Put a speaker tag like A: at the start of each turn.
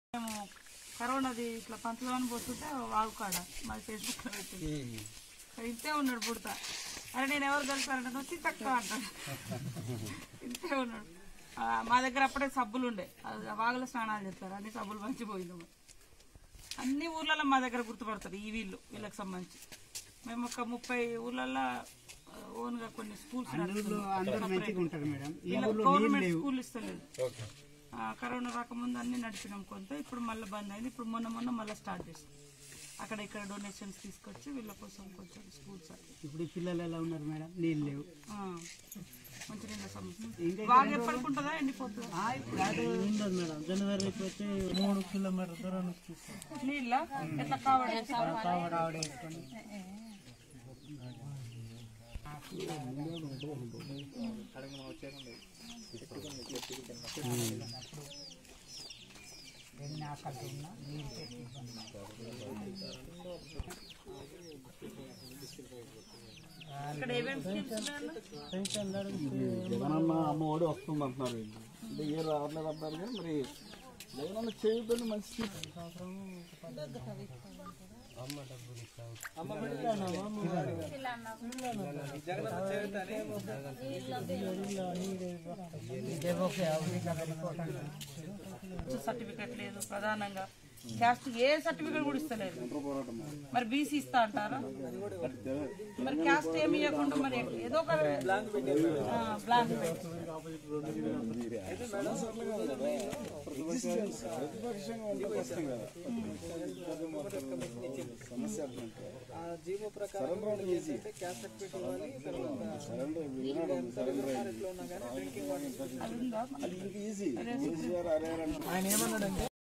A: మేము కరోనాది ఇట్లా పంచదాని పోతుంటే వాగు కాడ మాది ఫేస్బుక్ లో పెట్టింది ఇంతే ఉన్నాడు పుడతా అరే నేను ఎవరు కలిపారంటే వచ్చి తక్కువ అంటాడు ఇంతే ఉన్నాడు ఆ, మా దగ్గర అప్పుడే సబ్బులు ఉండే అది ఆ వాగులో స్నానాలు చేస్తారు అన్ని సబ్బులు మంచిపోయింది అన్ని ఊర్లలో మా దగ్గర గుర్తుపడతారు ఈ వీళ్ళు వీళ్ళకి సంబంధించి మేము ఒక ముప్పై ఊర్లలో ఓన్గా కొన్ని స్కూల్స్
B: అందరూ మంచిగా ఉంటారు మేడం ఈ
A: వీళ్ళకి
B: ఊర్లో
A: గవర్నమెంట్ స్కూల్ ఇస్తలేదు ఆ, కరోనా రాకముందు అన్ని నడిపినాం కొంత ఇప్పుడు మళ్ళీ బంద్ అయింది ఇప్పుడు మొన్న మొన్న మళ్ళీ స్టార్ట్ చేస్తాం అక్కడ ఇక్కడ డొనేషన్స్ తీసుకొచ్చి వీళ్ళ కోసం కొంచెం స్కూల్స్ అట్లా
B: ఇప్పుడు ఈ పిల్లలు ఎలా ఉన్నారు మేడం నీళ్ళు లేవు
A: ఆ, మంచి నీళ్ళ సమస్య బాగా ఎప్పటికి ఉంటుందా ఎండిపోతుందా
B: ఉండదు మేడం జనవరి వచ్చి మూడు కిలోమీటర్ దూరం నుంచి
A: నీళ్ళ ఎట్లా కావడం ఇక్కడ ఏమేమి స్కీమ్స్ ఉన్నాయన్న?
C: జగనన్న అమ్మఒడి వస్తుంది అంటున్నారు వీళ్ళు. అంటే ఏ రావట్లేదు అంటారు కానీ మరి జగనన్న చేయొద్దని మంచి
A: సర్టిఫికెట్ లేదు ప్రధానంగా క్యాస్ట్ ఏ సర్టిఫికెట్ కూడా ఇస్తలేదు మరి బీసీ ఇస్తా అంటారా మరి క్యాస్ట్ ఏమి ఇవ్వకుండా మరి ఏదో ఒక ఆ, బ్లాంక్ పెట్టి.
C: ప్రతిపక్షంగా ఉంటే కష్టం కదా సమస్య అట్లంటే సరెండర్ అంటే ఈజీ సరెండర్ వినాడు సరెండర్
A: అది ఉందా
C: అది ఇంక ఈజీ ఈజీ అరే అంటే
B: ఆయన ఏమన్నాడంటే